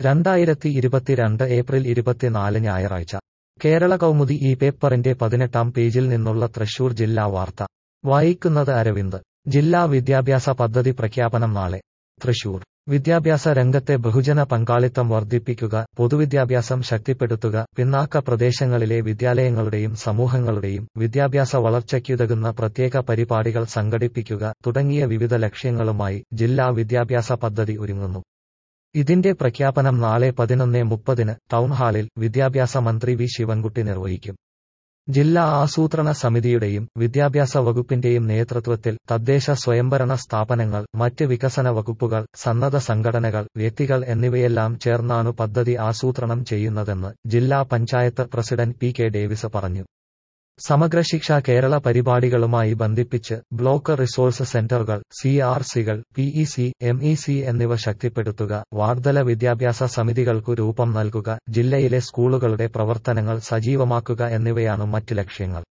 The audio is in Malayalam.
രണ്ടായിരത്തി ഇരുപത്തിരണ്ട് ഏപ്രിൽ ഇരുപത്തിനാല് ഞായറാഴ്ച കേരള കൗമുദി ഈ പേപ്പറിന്റെ പതിനെട്ടാം പേജിൽ നിന്നുള്ള തൃശൂർ ജില്ലാ വാർത്ത വായിക്കുന്നത് അരവിന്ദ് ജില്ലാ വിദ്യാഭ്യാസ പദ്ധതി പ്രഖ്യാപനം നാളെ തൃശൂർ വിദ്യാഭ്യാസ രംഗത്തെ ബഹുജന പങ്കാളിത്തം വർദ്ധിപ്പിക്കുക പൊതുവിദ്യാഭ്യാസം ശക്തിപ്പെടുത്തുക പിന്നാക്ക പ്രദേശങ്ങളിലെ വിദ്യാലയങ്ങളുടെയും സമൂഹങ്ങളുടെയും വിദ്യാഭ്യാസ വളർച്ചയ്ക്കുതകുന്ന പ്രത്യേക പരിപാടികൾ സംഘടിപ്പിക്കുക തുടങ്ങിയ വിവിധ ലക്ഷ്യങ്ങളുമായി ജില്ലാ വിദ്യാഭ്യാസ പദ്ധതി ഒരുങ്ങുന്നു ഇതിന്റെ പ്രഖ്യാപനം നാളെ പതിനൊന്ന് മുപ്പതിന് ടൗൺഹാളിൽ വിദ്യാഭ്യാസ മന്ത്രി വി ശിവൻകുട്ടി നിർവഹിക്കും ജില്ലാ ആസൂത്രണ സമിതിയുടെയും വിദ്യാഭ്യാസ വകുപ്പിന്റെയും നേതൃത്വത്തിൽ തദ്ദേശ സ്വയംഭരണ സ്ഥാപനങ്ങൾ മറ്റ് വികസന വകുപ്പുകൾ സന്നദ്ധ സംഘടനകൾ വ്യക്തികൾ എന്നിവയെല്ലാം ചേർന്നാണ് പദ്ധതി ആസൂത്രണം ചെയ്യുന്നതെന്ന് ജില്ലാ panchayat president P K Davis പറഞ്ഞു സമഗ്ര ശിക്ഷ കേരള പരിപാടികളുമായി ബന്ധിപ്പിച്ച് ബ്ലോക്ക് റിസോഴ്സ് സെന്ററുകൾ സി ആർ സികൾ P E C M E C എന്നിവ ശക്തിപ്പെടുത്തുക വാർധല വിദ്യാഭ്യാസ സമിതികൾക്കു രൂപം നൽകുക ജില്ലയിലെ സ്കൂളുകളുടെ പ്രവർത്തനങ്ങൾ സജീവമാക്കുക എന്നിവയാണ് മറ്റ് ലക്ഷ്യങ്ങൾ